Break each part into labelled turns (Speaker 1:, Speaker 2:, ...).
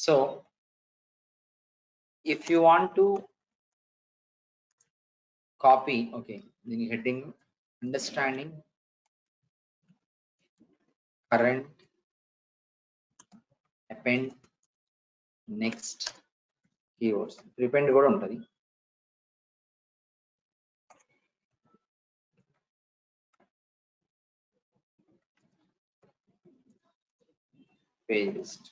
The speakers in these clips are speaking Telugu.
Speaker 1: So if you want to copy okay దీని heading understanding current append next keywords prepend కూడా ఉంటుంది పేజ్ లిస్ట్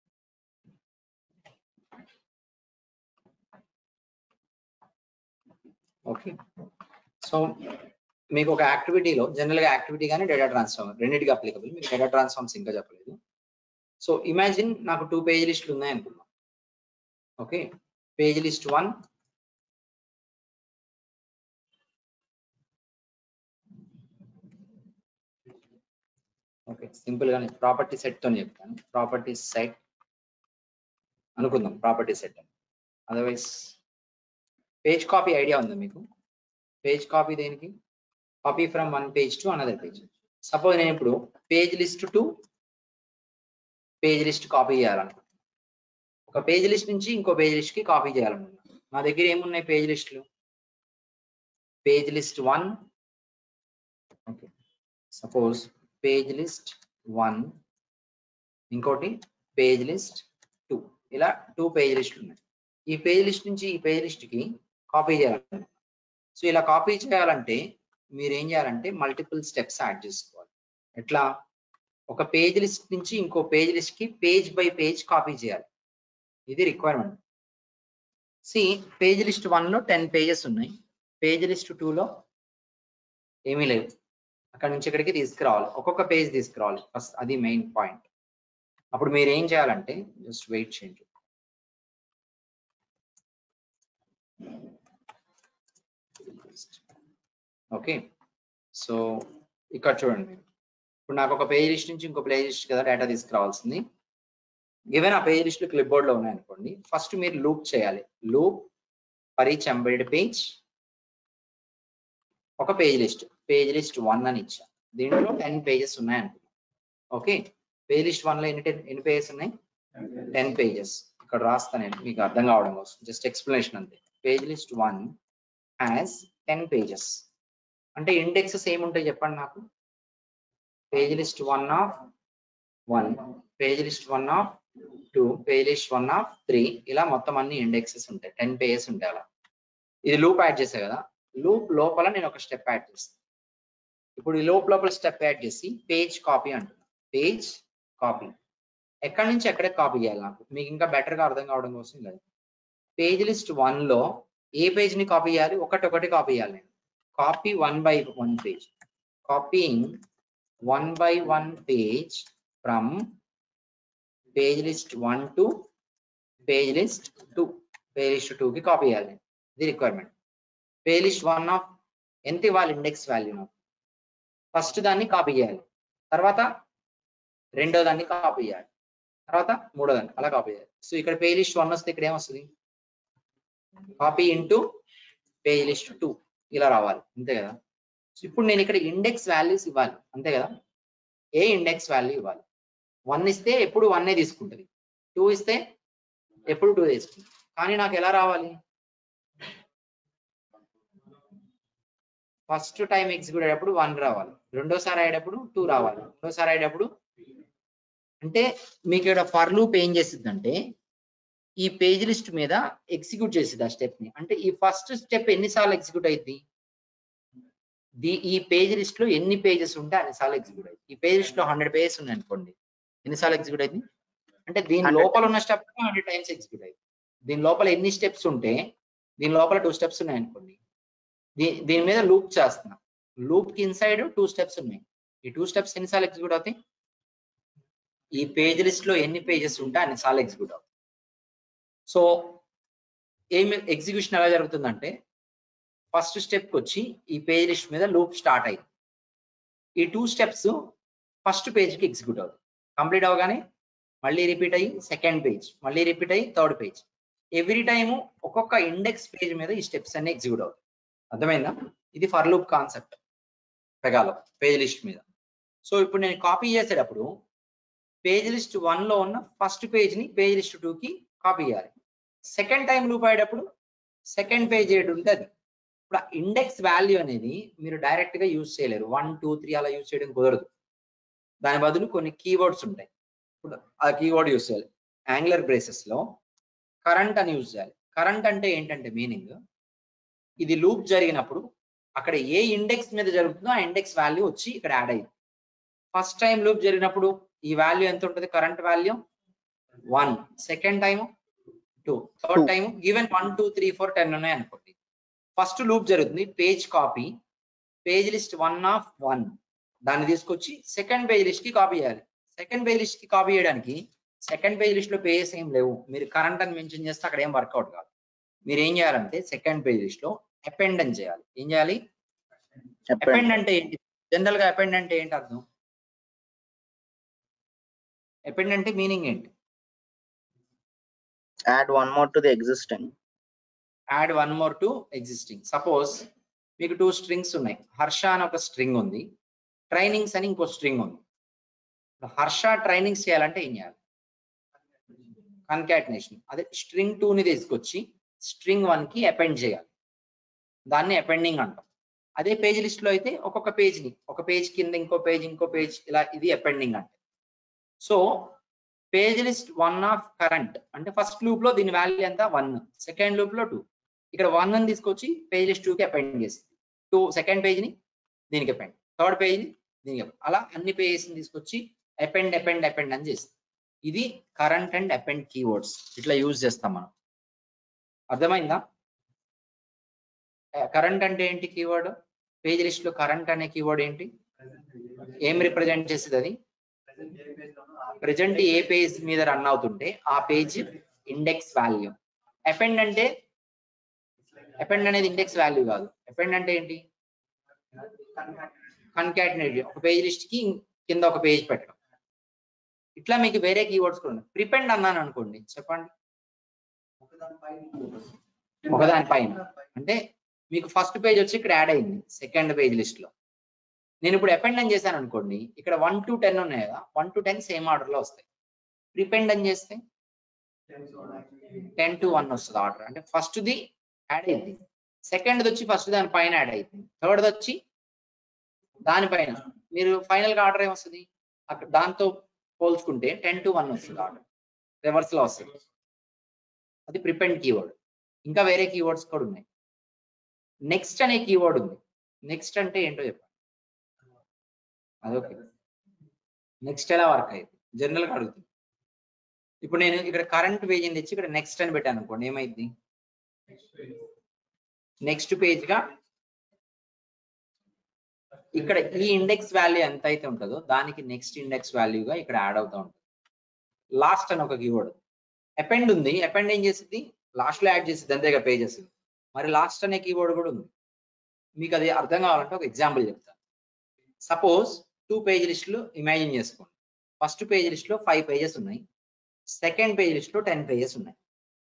Speaker 1: ఓకే సో మీకు ఒక యాక్టివిటీలో జనరల్ గా యాక్టివిటీ కానీ డేటా ట్రాన్స్ఫార్మ్ రెండింటికి అప్లికబుల్ మీకు డేటా ట్రాన్స్ఫార్మ్స్ ఇంకా చెప్పలేదు సో ఇమాజిన్ నాకు టూ పేజ్ లిస్టులు ఉన్నాయి అనుకుందాం okay page list one okay simple గానే ప్రాపర్టీ సెట్ తో చెప్తాను ప్రాపర్టీ సెట్ అనుకుందాం ప్రాపర్టీ సెట్ అని అదర్వైజ్ పేజ్ కాపీ ఐడియా ఉందా మీకు పేజ్ కాపీ దేనికి copy from one page to another page suppose నేను ఇప్పుడు page list to page list copy చేయాలనుకుంటున్నాను ఒక పేజ్ లిస్ట్ నుంచి ఇంకో పేజ్ లిస్ట్ కి కాపీ చేయాలనుకుంటున్నాను నా దగ్గర ఏమున్నాయి పేజ్ లిస్టులు page list one okay suppose page list one ఇంకోటి పేజ్ లిస్ట్ టూ ఇలా టూ పేజ్ లిస్టులు ఉన్నాయి ఈ పేజ్ లిస్ట్ నుంచి ఈ పేజ్ లిస్ట్ కి కాపీ చేయాలి సో ఇలా కాపీ చేయాలంటే మీరు ఏం చేయాలంటే మల్టిపుల్ స్టెప్స్ యాడ్ చేసుకోవాలి ఎట్లా ఒక పేజ్ లిస్ట్ నుంచి ఇంకో పేజ్ లిస్ట్ కి పేజ్ బై పేజ్ కాపీ చేయాలి ఇది requirement see page list one లో టెన్ పేజెస్ ఉన్నాయి పేజ్ లిస్ట్ టూ లో ఏమీ లేవు అక్కడ నుంచి ఇక్కడికి తీసుకురావాలి ఒక్కొక్క పేజ్ తీసుకురావాలి ఫస్ట్ అది మెయిన్ పాయింట్ అప్పుడు మీరు ఏం చేయాలంటే జస్ట్ వెయిట్ చేయండి ఓకే సో ఇక్కడ చూడండి మీరు ఇప్పుడు నాకు ఒక పేజ్ లిస్ట్ నుంచి ఇంకో పేజ్ లిస్ట్ కదా డేటా తీసుకురావాల్సింది ఈవెన్ ఆ పేజ్ లిస్టులు క్లిప్ బోర్డ్ లో ఉన్నాయనుకోండి ఫస్ట్ మీరు లూప్ చేయాలి loop for each embedded page ఒక page list page list one అని ఇచ్చా దీంట్లో టెన్ పేజెస్ ఉన్నాయనుకున్నాం ఓకే పేజ్ లిస్ట్ వన్ లో ఎన్ని టెన్ ఎన్ని పేజెస్ ఉన్నాయి టెన్ పేజెస్ ఇక్కడ రాస్తా నేను మీకు అర్థం కావడం కోసం జస్ట్ ఎక్స్ప్లెనేషన్ అంతే page list one has ten pages అంటే ఇండెక్సెస్ ఏముంటాయి చెప్పండి నాకు page list one of one page list one of two page list one of three ఇలా మొత్తం అన్ని ఇండెక్సెస్ ఉంటాయి టెన్ పేజెస్ ఉంటాయి అలా ఇది లూప్ యాడ్ చేసా కదా లూప్ లోపల నేను ఒక స్టెప్ యాడ్ చేస్తాను ఇప్పుడు ఈ లోప్ లోపల స్టెప్ యాడ్ చేసి పేజ్ కాపీ అంటున్నా పేజ్ కాపీ ఎక్కడి నుంచి ఎక్కడ కాపీ చేయాలి నాకు మీకు ఇంకా better గా అర్థం కావడం కోసం లేదు పేజ్ లిస్ట్ వన్ లో ఏ పేజ్ ని కాపీ చేయాలి ఒకటి ఒకటి కాపీ చేయాలి నేను copy one by one page copying one by one page from page list one to page list two page list two కి కాపీ చేయాలి నేను ఇది requirement page list one of ఎంత ఇవ్వాలి ఇండెక్స్ వాల్యూ నాకు ఫస్ట్ దాన్ని కాపీ చేయాలి తర్వాత రెండో దాన్ని కాపీ చేయాలి తర్వాత మూడో దాన్ని అలా కాపీ చేయాలి సో ఇక్కడ పేజ్ లిస్ట్ వన్ వస్తే ఇక్కడ ఏమొస్తుంది copy into page list two ఇలా రావాలి అంతే కదా సో ఇప్పుడు నేను ఇక్కడ ఇండెక్స్ వాల్యూస్ ఇవ్వాలి అంతే కదా ఏ ఇండెక్స్ వాల్యూ ఇవ్వాలి వన్ ఇస్తే ఎప్పుడు వన్నే తీసుకుంటుంది టూ ఇస్తే ఎప్పుడు టూ తీసుకుంటుంది కానీ నాకు ఎలా రావాలి ఫస్ట్ టైం ఎగ్జిక్యూట్ అయ్యేటప్పుడు వన్ రావాలి రెండోసారి అయ్యేటప్పుడు టూ రావాలి రెండోసారి అయ్యేటప్పుడు అంటే మీకు ఇక్కడ ఫర్ లూప్ ఏం చేసిద్దంటే ఈ పేజ్ లిస్ట్ మీద ఎగ్జిక్యూట్ చేసిద్ది ఆ స్టెప్ ని అంటే ఈ ఫస్ట్ స్టెప్ ఎన్నిసార్లు ఎగ్జిక్యూట్ అయింది ది ఈ పేజ్ లిస్ట్ లో ఎన్ని పేజెస్ ఉంటే అన్నిసార్లు ఎగ్జిక్యూట్ అయింది ఈ పేజ్ లిస్ట్ లో హండ్రెడ్ పేజెస్ ఉన్నాయి అనుకోండి ఎన్నిసార్లు ఎగ్జిక్యూట్ అయింది అంటే దీని
Speaker 2: 100
Speaker 1: లోపల ఉన్న స్టెప్ హండ్రెడ్ టైమ్స్ ఎగ్జిక్యూట్ అయింది దీని లోపల ఎన్ని స్టెప్స్ ఉంటే దీని లోపల టూ స్టెప్స్ ఉన్నాయి అనుకోండి దీ- దీని మీద లూప్ చేస్తున్నా లూప్ కి ఇన్సైడ్ టూ స్టెప్స్ ఉన్నాయి ఈ టూ స్టెప్స్ ఎన్నిసార్లు ఎగ్జిక్యూట్ అవుతాయి ఈ పేజ్ లిస్ట్ లో ఎన్ని పేజెస్ ఉంటే అన్నిసార్లు ఎగ్జిక్యూట్ అవుతాయి సో ఏమి ఎగ్జిక్యూషన్ ఎలా జరుగుతుందంటే ఫస్ట్ స్టెప్ వచ్చి ఈ పేజ్ లిస్ట్ మీద లూప్ స్టార్ట్ అయింది ఈ టూ స్టెప్స్ ఫస్ట్ పేజ్ కి ఎగ్జిక్యూట్ అవుతాయి కంప్లీట్ అవగానే మళ్ళీ రిపీట్ అయ్యి సెకండ్ పేజ్ మళ్ళీ రిపీట్ అయ్యి థర్డ్ పేజ్ ఎవ్రీ టైము ఒక్కొక్క ఇండెక్స్ పేజ్ మీద ఈ స్టెప్స్ అన్ని ఎగ్జిక్యూట్ అవుతాయి అర్థమైందా ఇది ఫర్ లూప్ కాన్సెప్ట్ పెగాలో పేజ్ లిస్ట్ మీద సో ఇప్పుడు నేను కాపీ చేసేటప్పుడు పేజ్ లిస్ట్ వన్ లో ఉన్న ఫస్ట్ పేజ్ ని పేజ్ లిస్ట్ టూ కి కాపీ చేయాలి సెకండ్ టైం లూప్ అయ్యేటప్పుడు సెకండ్ పేజ్ ఏడు ఉంటే అది ఇప్పుడు ఆ ఇండెక్స్ వాల్యూ అనేది మీరు డైరెక్ట్ గా యూజ్ చేయలేరు వన్ టూ త్రీ అలా యూజ్ చేయడం కుదరదు దాని బదులు కొన్ని కీవర్డ్స్ ఉంటాయి ఇప్పుడు ఆ కీవర్డ్ యూజ్ చేయాలి యాంగులర్ బ్రేసెస్ లో కరెంట్ అని యూజ్ చేయాలి కరెంట్ అంటే ఏంటంటే మీనింగ్ ఇది లూప్ జరిగినప్పుడు అక్కడ ఏ ఇండెక్స్ మీద జరుగుతుందో ఆ ఇండెక్స్ వాల్యూ వచ్చి ఇక్కడ యాడ్ అయ్యింది ఫస్ట్ టైం లూప్ జరిగినప్పుడు ఈ వాల్యూ ఎంత ఉంటుంది current value one second time two third
Speaker 2: Two.
Speaker 1: Time given one two three four ten ఉన్నాయి అనుకోండి ఫస్ట్ లూప్ జరుగుతుంది page copy page list one of one దాన్ని తీసుకొచ్చి సెకండ్ పేజ్ లిస్ట్ కి కాపీ చేయాలి సెకండ్ పేజ్ లిస్ట్ కి కాపీ చేయడానికి సెకండ్ పేజ్ లిస్ట్ లో పేజెస్ ఏం లేవు మీరు కరెంట్ అని మెన్షన్ చేస్తే అక్కడ ఏం వర్కౌట్ కాదు మీరు ఏం చేయాలంటే సెకండ్ పేజ్ లిస్ట్ లో అపెండ్ అని చేయాలి ఏం చేయాలి అపెండ్ అంటే ఏంటి జనరల్ గా అపెండ్ అంటే ఏంటి అర్థం అపెండ్ అంటే మీనింగ్ ఏంటి
Speaker 2: add one more to the existing
Speaker 1: add one more to existing suppose మీకు టూ స్ట్రింగ్స్ ఉన్నాయి హర్ష అని ఒక స్ట్రింగ్ ఉంది ట్రైనింగ్స్ అని ఇంకో స్ట్రింగ్ ఉంది ఇప్పుడు హర్ష ట్రైనింగ్స్ చేయాలంటే ఏం చేయాలి కన్కాటినేషన్ అదే స్ట్రింగ్ టూ ని తీసుకొచ్చి స్ట్రింగ్ వన్ కి అపెండ్ చేయాలి దాన్ని అపెండింగ్ అంటాం అదే పేజ్ లిస్ట్ లో అయితే ఒక్కొక్క పేజ్ ని ఒక పేజ్ కింద ఇంకో పేజ్ ఇంకో పేజ్ ఇలా ఇది అపెండింగ్ అంటే so page list one of current అంటే ఫస్ట్ లూప్ లో దీని వాల్యూ ఎంత వన్ సెకండ్ లూప్ లో టూ ఇక్కడ వన్ అని తీసుకొచ్చి పేజ్ లిస్ట్ టూ కి అపెండ్ చేస్తుంది టూ సెకండ్ పేజ్ ని దీనికి అపెండ్ థర్డ్ పేజ్ ని దీనికి append. అలా అన్ని పేజెస్ ని తీసుకొచ్చి అపెండ్ అపెండ్ అపెండ్ అని చేస్తుంది ఇది కరెంట్ అండ్ అపెండ్ కీవర్డ్స్ ఇట్లా యూజ్ చేస్తాం మనం అర్థమైందా కరెంట్ అంటే ఏంటి కీవర్డ్ పేజ్ లిస్ట్ లో కరెంట్ అనే కీవర్డ్ ఏంటి ఏం రిప్రజెంట్ చేస్తుంది అది ప్రజెంట్ ఏ పేజ్ మీద రన్ అవుతుంటే ఆ పేజ్ ఇండెక్స్ వాల్యూ అపెండ్ అంటే అపెండ్ అనేది ఇండెక్స్ వాల్యూ కాదు అపెండ్ అంటే ఏంటి కన్కాటినేట్ ఒక పేజ్ లిస్ట్ కి కింద ఒక పేజ్ పెట్టడం ఇట్లా మీకు వేరే కీవర్డ్స్ కూడా ఉన్నాయి ప్రిపెండ్ అన్నాను అనుకోండి చెప్పండి ఒకదాని పైన అంటే మీకు ఫస్ట్ పేజ్ వచ్చి ఇక్కడ యాడ్ అయింది సెకండ్ పేజ్ లిస్ట్ లో నేను ఇప్పుడు అపెండ్ అని చేశాను అనుకోండి ఇక్కడ వన్ టు టెన్ ఉన్నాయి కదా one to ten same order లో వస్తాయి ప్రిపెండ్ అని చేస్తే టెన్ టు వన్ వస్తుంది ఆర్డర్ అంటే ఫస్ట్ ది యాడ్ అయింది సెకండ్ వచ్చి ఫస్ట్ దాని పైన యాడ్ అయింది థర్డ్ వచ్చి దానిపైన మీరు ఫైనల్ గా ఆర్డర్ ఏమొస్తుంది అక్కడ దాంతో పోల్చుకుంటే టెన్ టు వన్ వస్తుంది ఆర్డర్ రివర్స్ లో వస్తుంది అది ప్రిపెండ్ కీవర్డ్ ఇంకా వేరే కీవర్డ్స్ కూడా ఉన్నాయి నెక్స్ట్ అనే కీవర్డ్ ఉంది నెక్స్ట్ అంటే ఏంటో చెప్పండి అదొకే నెక్స్ట్ ఎలా వర్క్ అయింది జనరల్ గా అడుగుతుంది ఇప్పుడు నేను ఇక్కడ కరెంట్ పేజ్ తెచ్చి ఇక్కడ నెక్స్ట్ అని పెట్టాను అనుకోండి ఏమైంది నెక్స్ట్ పేజ్ గా ఇక్కడ ఈ ఇండెక్స్ వాల్యూ ఎంత అయితే ఉంటుందో దానికి నెక్స్ట్ ఇండెక్స్ వాల్యూగా ఇక్కడ యాడ్ అవుతూ ఉంటుంది లాస్ట్ అని ఒక కీవర్డ్ అపెండ్ ఉంది అపెండ్ ఏం చేసింది లాస్ట్ లో యాడ్ చేసింది అంతేగా పేజెస్ మరి లాస్ట్ అనే కీవర్డ్ కూడా ఉంది మీకు అది అర్థం కావాలంటే ఒక ఎగ్జాంపుల్ చెప్తాను సపోజ్ టూ పేజ్ లిస్టులు ఇమాజిన్ చేసుకోండి ఫస్ట్ పేజ్ లిస్ట్ లో ఫైవ్ పేజెస్ ఉన్నాయి సెకండ్ పేజ్ లిస్ట్ లో టెన్ పేజెస్ ఉన్నాయి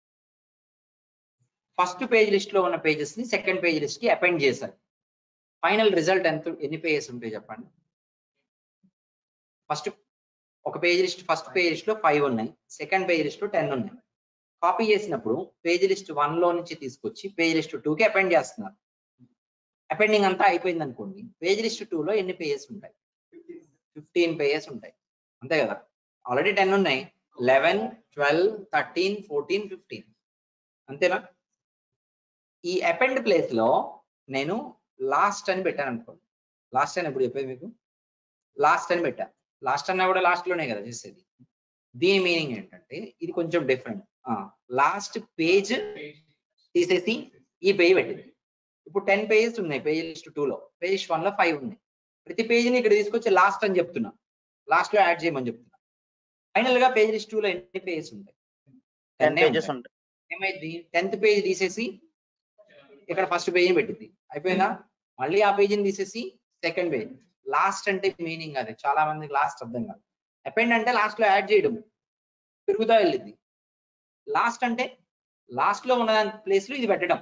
Speaker 1: ఫస్ట్ పేజ్ లిస్ట్ లో ఉన్న పేజెస్ ని సెకండ్ పేజ్ లిస్ట్ కి అపెండ్ చేశారు ఫైనల్ రిజల్ట్ ఎంత ఎన్ని పేజెస్ ఉంటాయి చెప్పండి ఫస్ట్ ఒక page list first page list లో ఫైవ్ ఉన్నాయి సెకండ్ పేజ్ లిస్ట్ లో టెన్ ఉన్నాయి కాపీ చేసినప్పుడు పేజ్ లిస్ట్ వన్ లో నుంచి తీసుకొచ్చి పేజ్ లిస్ట్ టూ కి అపెండ్ చేస్తున్నారు అపెండింగ్ అంతా అయిపోయింది అనుకోండి పేజ్ లిస్ట్ టూ లో ఎన్ని పేజెస్ ఉంటాయి ఫిఫ్టీన్ పేజెస్ ఉంటాయి అంతే కదా ఆల్రెడీ టెన్ ఉన్నాయి eleven twelve thirteen fourteen fifteen అంతేనా ఈ అపెండ్ ప్లేస్ లో నేను లాస్ట్ అని పెట్టాను అనుకోండి లాస్ట్ అని ఎప్పుడు చెప్పేది మీకు లాస్ట్ అని పెట్టా లాస్ట్ అన్నా కూడా లాస్ట్ లోనే కదా చేసేది దీని మీనింగ్ ఏంటంటే ఇది కొంచెం డిఫరెంట్ లాస్ట్ పేజ్ తీసేసి ఈ పేజ్ పెట్టింది ఇప్పుడు టెన్ పేజెస్ ఉన్నాయి పేజ్ లిస్ట్ టూ లో పేజ్ లిస్ట్ వన్ లో ఫైవ్ ఉన్నాయి ప్రతి పేజీని ఇక్కడ తీసుకొచ్చి లాస్ట్ అని చెప్తున్నా లాస్ట్ లో యాడ్ చేయమని చెప్తున్నా ఫైనల్ గా పేజ్ లిస్ట్ టూ లో ఎన్ని పేజెస్ ఉంటాయి
Speaker 2: టెన్
Speaker 1: 10 ఏ
Speaker 2: పేజెస్
Speaker 1: ఉంటాయి.
Speaker 2: ఉంటాయి
Speaker 1: ఏమైంది టెన్త్ పేజ్ తీసేసి ఇక్కడ ఫస్ట్ పేజీని పెట్టింది అయిపోయిందా మళ్ళీ ఆ పేజీని తీసేసి సెకండ్ పేజ్ లాస్ట్ అంటే మీనింగ్ అది చాలా మందికి లాస్ట్ అర్థం కాదు అపెండ్ అంటే లాస్ట్ లో యాడ్ చేయడం పెరుగుతా వెళ్ళింది లాస్ట్ అంటే లాస్ట్ లో ఉన్న దాని ప్లేస్ లో ఇది పెట్టడం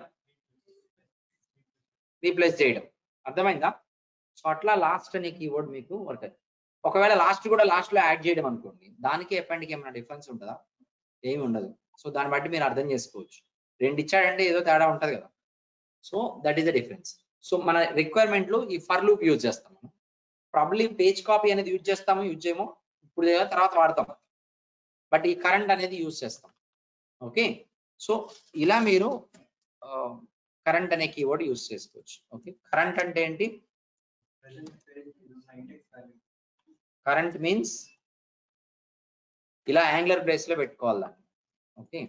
Speaker 1: రీప్లేస్ చేయడం అర్థమైందా సో అట్లా లాస్ట్ అనే కీవర్డ్ మీకు వర్క్ ఒకవేళ లాస్ట్ కూడా లాస్ట్ లో యాడ్ చేయడం అనుకోండి దానికి ఎప్పటికి ఏమైనా డిఫరెన్స్ ఉంటుందా ఏమి ఉండదు సో దాన్ని బట్టి మీరు అర్థం చేసుకోవచ్చు రెండు ఇచ్చాడంటే ఏదో తేడా ఉంటది కదా so that is the difference so మన రిక్వైర్మెంట్ లో ఈ ఫర్ లూప్ యూజ్ చేస్తాం మనం ప్రాబ్లీ పేజ్ కాపీ అనేది యూజ్ చేస్తాము యూజ్ చేయము ఇప్పుడు లేదా తర్వాత వాడతాం బట్ ఈ కరెంట్ అనేది యూజ్ చేస్తాం ఓకే సో ఇలా మీరు కరెంట్ అనే కీవర్డ్ యూజ్ చేసుకోవచ్చు ఓకే కరెంట్ అంటే ఏంటి కరెంట్ మీన్స్ ఇలా యాంగులర్ బ్రేస్ లో పెట్టుకోవాలి దాన్ని okay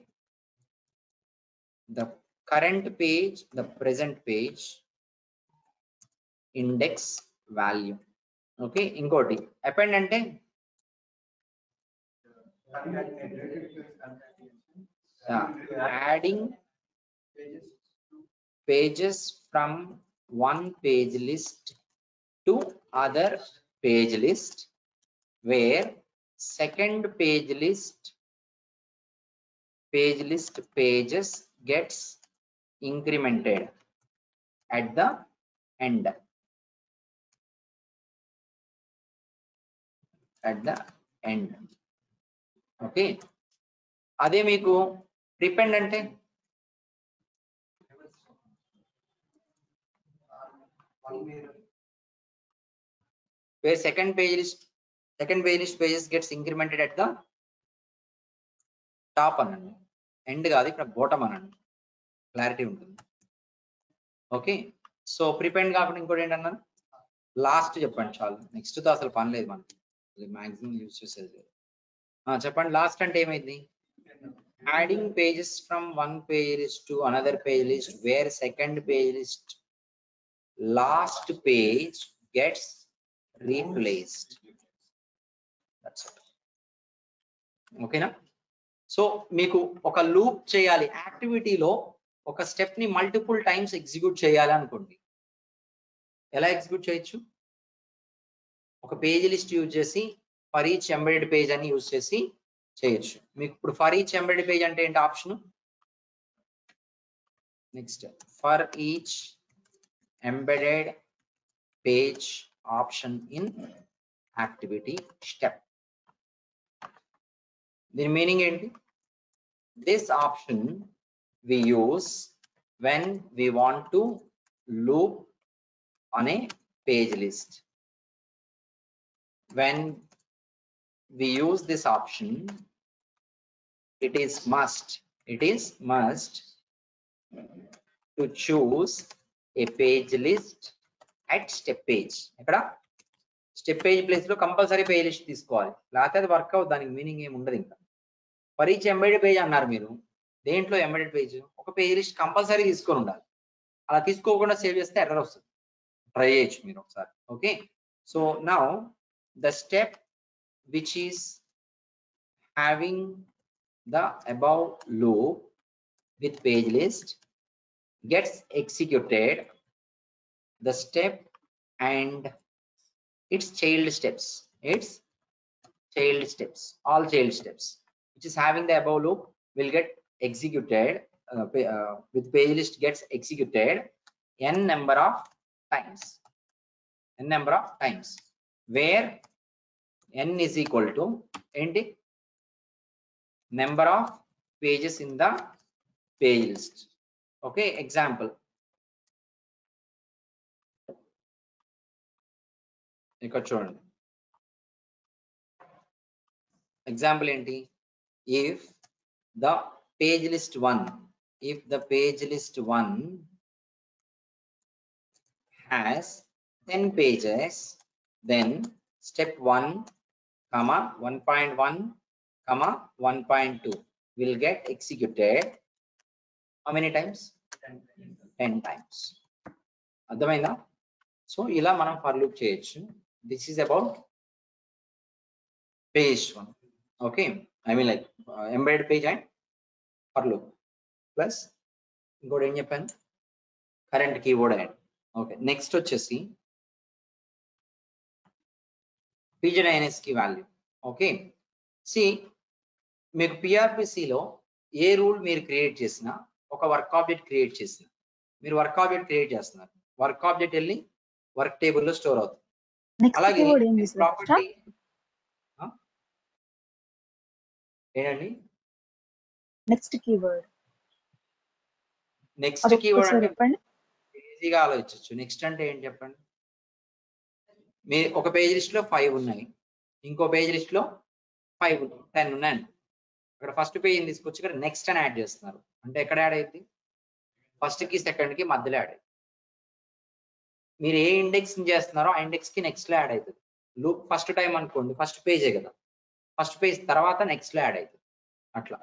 Speaker 1: the current page the present page index value okay ఇంకోటి అపెండ్ అంటే adding pages from one page list to other page list where second page list page list pages gets incremented at the end at the end okay అదే మీకు ప్రిపెండ్ అంటే where second page list second page list pages gets incremented at the top అనండి ఎండ్ కాదు ఇక్కడ బోటం అనండి క్లారిటీ ఉంటుంది ఓకే సో ప్రిపెండ్ కాకుండా ఇంకోటి ఏంటన్నాను లాస్ట్ చెప్పండి చాలు నెక్స్ట్ తో అసలు పని లేదు మనకి మాక్సిమం యూజ్ చేసేది లేదు ఆ, చెప్పండి లాస్ట్ అంటే ఏమైంది adding pages from one page list to another page list where second page list last page gets replaced ఓకేనా సో మీకు ఒక లూప్ చేయాలి యాక్టివిటీలో ఒక స్టెప్ ని మల్టిపుల్ టైమ్స్ ఎగ్జిక్యూట్ చేయాలి అనుకోండి ఎలా ఎగ్జిక్యూట్ చేయొచ్చు ఒక పేజ్ లిస్ట్ యూజ్ చేసి ఫర్ ఈచ్ ఎంబెడెడ్ పేజ్ అని యూజ్ చేసి చేయొచ్చు మీకు ఇప్పుడు ఫర్ ఈచ్ ఎంబెడెడ్ పేజ్ అంటే ఏంటి option next for each embedded page option in activity step దీని మీనింగ్ ఏంటి this option we use when we want to loop on a page list. When we use this option, it is must, it is must to choose a page list at step page. ఎక్కడ స్టెప్ పేజ్ ప్లేస్ లో కంపల్సరీ పేజ్ లిస్ట్ తీసుకోవాలి లేకపోతే అది వర్క్ అవుతుంది దానికి మీనింగ్ ఏమి ఉండదు ఇంకా ఫర్ ఈచ్ ఎంబెడెడ్ పేజ్ అన్నారు మీరు దేంట్లో ఎంబెడెడ్ పేజ్ ఒక పేజ్ లిస్ట్ కంపల్సరీ తీసుకొని ఉండాలి అలా తీసుకోకుండా సేవ్ చేస్తే ఎర్రర్ వస్తుంది ట్రై చేయొచ్చు మీరు ఒకసారి okay so now the step which is having the above loop with page list gets executed the step and its child steps its child steps all child steps which is having the above loop will get executed uh, pa- uh, with page list gets executed n number of times n number of times where n is equal to ఏంటి number of pages in the page list okay example ఇక్కడ చూడండి ఎగ్జాంపుల్ ఏంటి if the page list one if the page list one has 10 pages, then step 1, comma 1.1, comma 1.2 will get executed. How many times? 10 times. అర్థమైందా సో ఇలా మనం ఫర్ లూప్ చేయొచ్చు this is about page one okay I mean like embedded page and for loop plus ఇంకోటి ఏం చెప్పాను current keyboard and okay next వచ్చేసి పీజీడైఎన్ఎస్ కి వాల్యూ ఓకే సి మీకు PRPC లో ఏ రూల్ మీరు క్రియేట్ చేసినా ఒక వర్క్ ఆబ్జెక్ట్ క్రియేట్ చేసిన మీరు వర్క్ ఆబ్జెక్ట్ క్రియేట్ చేస్తున్నారు వర్క్ ఆబ్జెక్ట్ వెళ్ళి వర్క్ టేబుల్లో స్టోర్ అవుతుంది
Speaker 3: నెక్స్ట్
Speaker 1: అలాగే
Speaker 3: కీవర్డ్ ఏంది సార్
Speaker 1: ప్రాపర్టీ ఏంటండి
Speaker 3: నెక్స్ట్ కీవర్డ్
Speaker 1: నెక్స్ట్
Speaker 3: అది
Speaker 1: కీవర్డ్
Speaker 3: ఒక్కసారి
Speaker 1: అంటే
Speaker 3: చెప్పండి
Speaker 1: ఈజీగా ఆలోచించవచ్చు నెక్స్ట్ అంటే ఏంటి చెప్పండి మీ ఒక పేజ్ లిస్ట్ లో ఫైవ్ ఉన్నాయి ఇంకో పేజ్ లిస్ట్ లో ఫైవ్ టెన్ ఉన్నాయండి ఇక్కడ ఫస్ట్ పేజ్ తీసుకొచ్చి ఇక్కడ నెక్స్ట్ అని యాడ్ చేస్తున్నారు అంటే ఎక్కడ యాడ్ అయింది ఫస్ట్ కి సెకండ్ కి మధ్యలో యాడ్ అయింది మీరు ఏ ఇండెక్స్ చేస్తున్నారో ఆ ఇండెక్స్ కి నెక్స్ట్ లో యాడ్ అవుతుంది లూప్ ఫస్ట్ టైం అనుకోండి ఫస్ట్ పేజే కదా ఫస్ట్ పేజ్ తర్వాత నెక్స్ట్ లో యాడ్ అవుతుంది అట్లా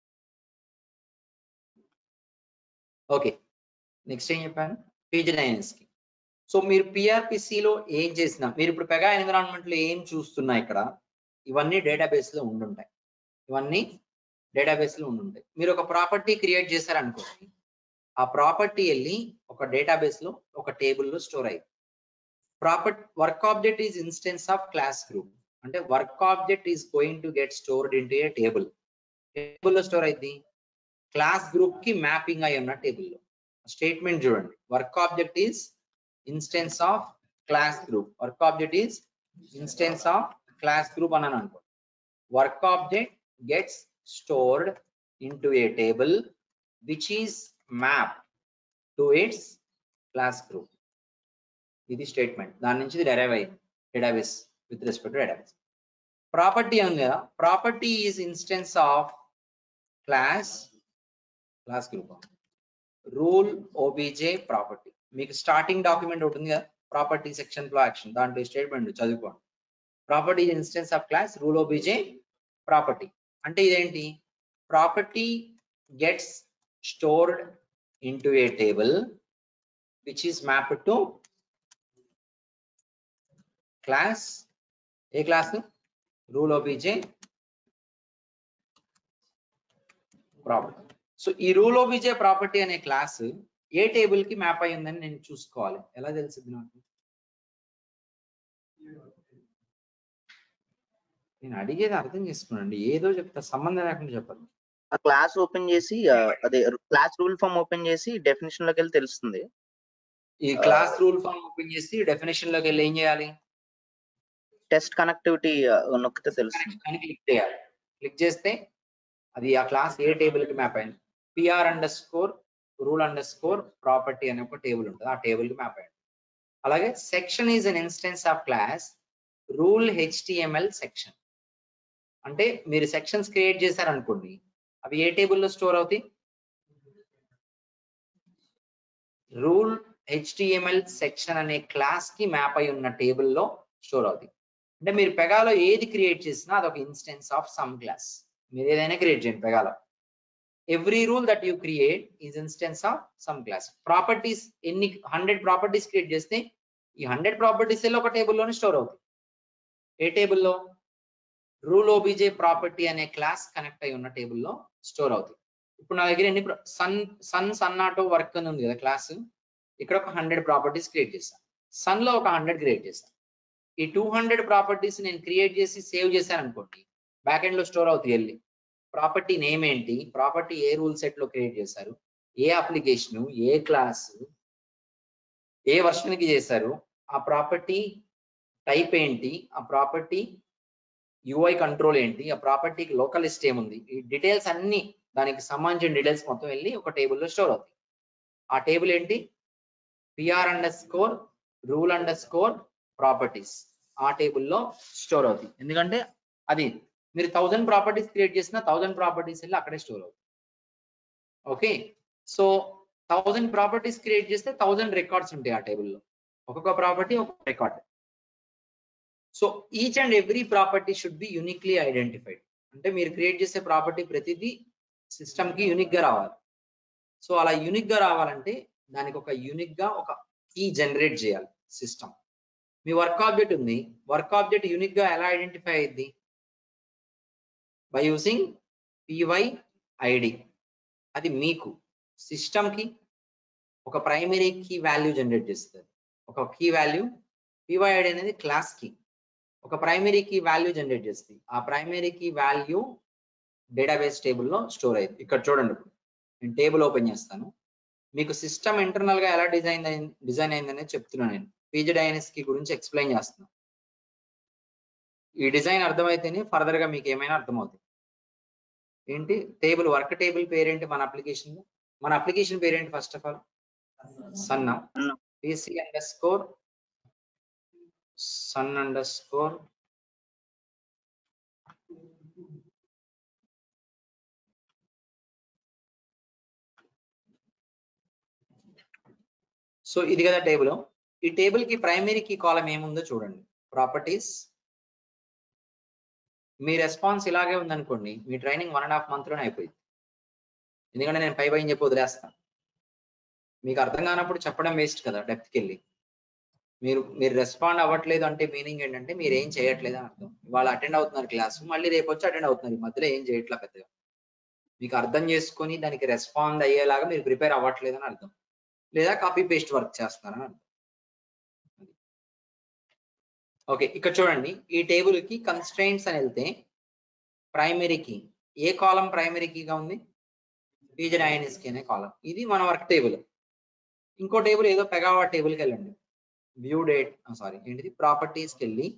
Speaker 1: ఓకే నెక్స్ట్ ఏం చెప్పాను పేజ్ డైనస్ కి సో మీరు PRPC లో ఏం చేసినా మీరు ఇప్పుడు పెగా ఎన్విరాన్మెంట్ లో ఏం చూస్తున్నా ఇక్కడ ఇవన్నీ డేటాబేస్ లో ఉండుంటాయి ఇవన్నీ డేటాబేస్ లో ఉండుంటాయి మీరు ఒక ప్రాపర్టీ క్రియేట్ చేశారనుకోండి ఆ ప్రాపర్టీ వెళ్ళి ఒక డేటాబేస్ లో ఒక టేబుల్ లో స్టోర్ అయ్యింది property work object is instance of class group అంటే work object is going to get stored in a table table లో స్టోర్ అయింది క్లాస్ గ్రూప్ కి మ్యాపింగ్ అయి ఉన్న టేబుల్ లో స్టేట్మెంట్ చూడండి work object is instance of class group work object is instance of class group అని అనుకో work object gets stored into a table which is map to its class group ఇది స్టేట్మెంట్ దాని నుంచి డెరైవ్ అయింది database with respect to database property ఉంది కదా property is instance of class class group rule OBJ property మీకు స్టార్టింగ్ డాక్యుమెంట్ ఉంటుంది కదా ప్రాపర్టీ సెక్షన్ ఫ్లో యాక్షన్ దాంట్లో స్టేట్మెంట్ చదువుకోండి property instance of class rule OBJ property అంటే ఇదేంటి property gets stored into a table which is mapped to class ఏ class rule OBJ property so ఈ రూల్ ఓబీజే ప్రాపర్టీ అనే క్లాస్ ఏ టేబుల్ కి మ్యాప్ అయి ఉందని నేను చూసుకోవాలి ఎలా తెలిసింది నాకు నేను అడిగేది అర్థం చేసుకోనండి ఏదో చెప్తా సంబంధం లేకుండా చెప్పదు
Speaker 2: ఆ క్లాస్ ఓపెన్ చేసి ఆ, అదే క్లాస్ రూల్ ఫామ్ ఓపెన్ చేసి డెఫినేషన్ లోకి వెళ్ళి తెలుస్తుంది
Speaker 1: ఈ క్లాస్ రూల్ ఫామ్ ఓపెన్ చేసి డెఫినేషన్ లోకి వెళ్ళి ఏం చేయాలి
Speaker 2: టెస్ట్ కనెక్టివిటీ నొక్కితే తెలుస్తుంది
Speaker 1: అని క్లిక్ చేయాలి క్లిక్ చేస్తే అది ఆ క్లాస్ ఏ టేబుల్ కి మ్యాప్ అయింది PR underscore rule underscore property అనే ఒక టేబుల్ ఉంటుంది ఆ టేబుల్ కి మ్యాప్ అయింది అలాగే section is an instance of class rule HTML section అంటే మీరు సెక్షన్స్ క్రియేట్ చేశారనుకోండి అవి ఏ టేబుల్లో స్టోర్ అవుతాయి రూల్ హెచ్టిఎంఎల్ సెక్షన్ అనే క్లాస్ కి మ్యాప్ అయి ఉన్న టేబుల్లో స్టోర్ అవుతాయి అంటే మీరు పెగాలో ఏది క్రియేట్ చేసినా అదొక ఇన్స్టెన్స్ ఆఫ్ సమ్ క్లాస్ మీరు ఏదైనా క్రియేట్ చేయండి పెగాలో every rule that you create is instance of some class properties ఎన్ని హండ్రెడ్ ప్రాపర్టీస్ క్రియేట్ చేస్తే ఈ హండ్రెడ్ ప్రాపర్టీస్ ఒక టేబుల్లోనే స్టోర్ అవుతాయి ఏ టేబుల్లో రూల్ ఓబీజే ప్రాపర్టీ అనే క్లాస్ కనెక్ట్ అయి ఉన్న టేబుల్లో స్టోర్ అవుతాయి ఇప్పుడు నా దగ్గర ఎన్ని Sun Sun Sun auto work అని ఉంది కదా క్లాస్ ఇక్కడ ఒక హండ్రెడ్ ప్రాపర్టీస్ క్రియేట్ చేశాను సన్ లో ఒక హండ్రెడ్ క్రియేట్ చేశాను ఈ టూ హండ్రెడ్ ప్రాపర్టీస్ నేను క్రియేట్ చేసి సేవ్ చేశాను అనుకోండి బ్యాక్ ఎండ్ లో స్టోర్ అవుతాయి వెళ్ళి ప్రాపర్టీ నేమ్ ఏంటి ప్రాపర్టీ ఏ రూల్ సెట్ లో క్రియేట్ చేశారు ఏ అప్లికేషన్ ఏ క్లాస్ ఏ వర్షన్ కి చేశారు ఆ ప్రాపర్టీ టైప్ ఏంటి ఆ ప్రాపర్టీ యూఐ కంట్రోల్ ఏంటి ఆ ప్రాపర్టీకి లోకల్ లిస్ట్ ఏముంది ఈ డీటెయిల్స్ అన్ని దానికి సంబంధించిన డీటెయిల్స్ మొత్తం వెళ్ళి ఒక టేబుల్లో స్టోర్ అవుతాయి ఆ టేబుల్ ఏంటి PR underscore rule underscore properties ఆ టేబుల్లో స్టోర్ అవుతాయి ఎందుకంటే అది మీరు థౌజండ్ ప్రాపర్టీస్ క్రియేట్ చేసిన థౌజండ్ ప్రాపర్టీస్ వెళ్ళి అక్కడే స్టోర్ అవుతాయి okay so thousand properties create చేస్తే థౌజండ్ రికార్డ్స్ ఉంటాయి ఆ టేబుల్లో ఒక్కొక్క ప్రాపర్టీ ఒక్కొక్క record so each and every property should be uniquely identified అంటే మీరు క్రియేట్ చేసే ప్రాపర్టీ ప్రతిదీ సిస్టమ్ కి యూనిక్ గా రావాలి సో అలా యూనిక్ గా రావాలంటే దానికి ఒక యూనిక్ గా ఒక కీ జనరేట్ చేయాలి సిస్టమ్ మీ వర్క్ ఆబ్జెక్ట్ ఉంది వర్క్ ఆబ్జెక్ట్ యూనిక్ గా ఎలా ఐడెంటిఫై అయ్యింది బై యూసింగ్ పివై ఐడి అది మీకు సిస్టమ్ కి ఒక ప్రైమరీ కీ వాల్యూ జనరేట్ చేస్తుంది ఒక కీ వాల్యూ పివై ఐడి అనేది క్లాస్ కి ఒక ప్రైమరీ కీ వాల్యూ జనరేట్ చేస్తుంది ఆ ప్రైమరీ కీ వాల్యూ డేటాబేస్ టేబుల్లో స్టోర్ అయింది ఇక్కడ చూడండి ఇప్పుడు నేను టేబుల్ ఓపెన్ చేస్తాను మీకు సిస్టమ్ ఇంటర్నల్ గా ఎలా డిజైన్ డిజైన్ అయిందనేది చెప్తున్నాను నేను పీజీ డైనస్ కి గురించి ఎక్స్ప్లెయిన్ చేస్తున్నాను ఈ డిజైన్ అర్థమైతేనే ఫర్దర్ గా మీకు ఏమైనా అర్థమవుతుంది ఏంటి టేబుల్ వర్క్ టేబుల్ పేరేంటి మన అప్లికేషన్ లో మన అప్లికేషన్ పేరేంటి ఫస్ట్ ఆఫ్ ఆల్ సన్న
Speaker 2: Sun.
Speaker 1: PC underscore Sun underscore so ఇది కదా టేబుల్ ఈ టేబుల్ కి ప్రైమరీ కీ కాలం ఏముందో చూడండి ప్రాపర్టీస్ మీ రెస్పాన్స్ ఇలాగే ఉందనుకోండి మీ training one and half month లోనే అయిపోయింది ఎందుకంటే నేను పై పైన చెప్పి వదిలేస్తాను మీకు అర్థం కానప్పుడు చెప్పడం వేస్ట్ కదా డెప్త్కి వెళ్ళి మీరు మీరు రెస్పాండ్ అవ్వట్లేదు అంటే మీనింగ్ ఏంటంటే మీరు ఏం చేయట్లేదు అని అర్థం వాళ్ళు అటెండ్ అవుతున్నారు క్లాస్ మళ్ళీ రేపు వచ్చి అటెండ్ అవుతున్నారు ఈ మధ్యలో ఏం చేయట్లా పెద్దగా మీకు అర్థం చేసుకొని దానికి రెస్పాండ్ అయ్యేలాగా మీరు ప్రిపేర్ అవ్వట్లేదు అని అర్థం లేదా కాపీ పేస్ట్ వర్క్ చేస్తున్నారని అర్థం ఓకే ఇక్కడ చూడండి ఈ టేబుల్ కి కన్స్ట్రైంట్స్ అని వెళ్తే ప్రైమరీ కీ ఏ కాలం ప్రైమరీ కీగా ఉంది పీజర్ ఐఎన్ఎస్ కి అనే కాలం ఇది మన వర్క్ టేబుల్ ఇంకో టేబుల్ ఏదో పెగావా టేబుల్ కి వెళ్ళండి వ్యూ డేట్ సారీ ఏంటిది ప్రాపర్టీస్ కి వెళ్ళి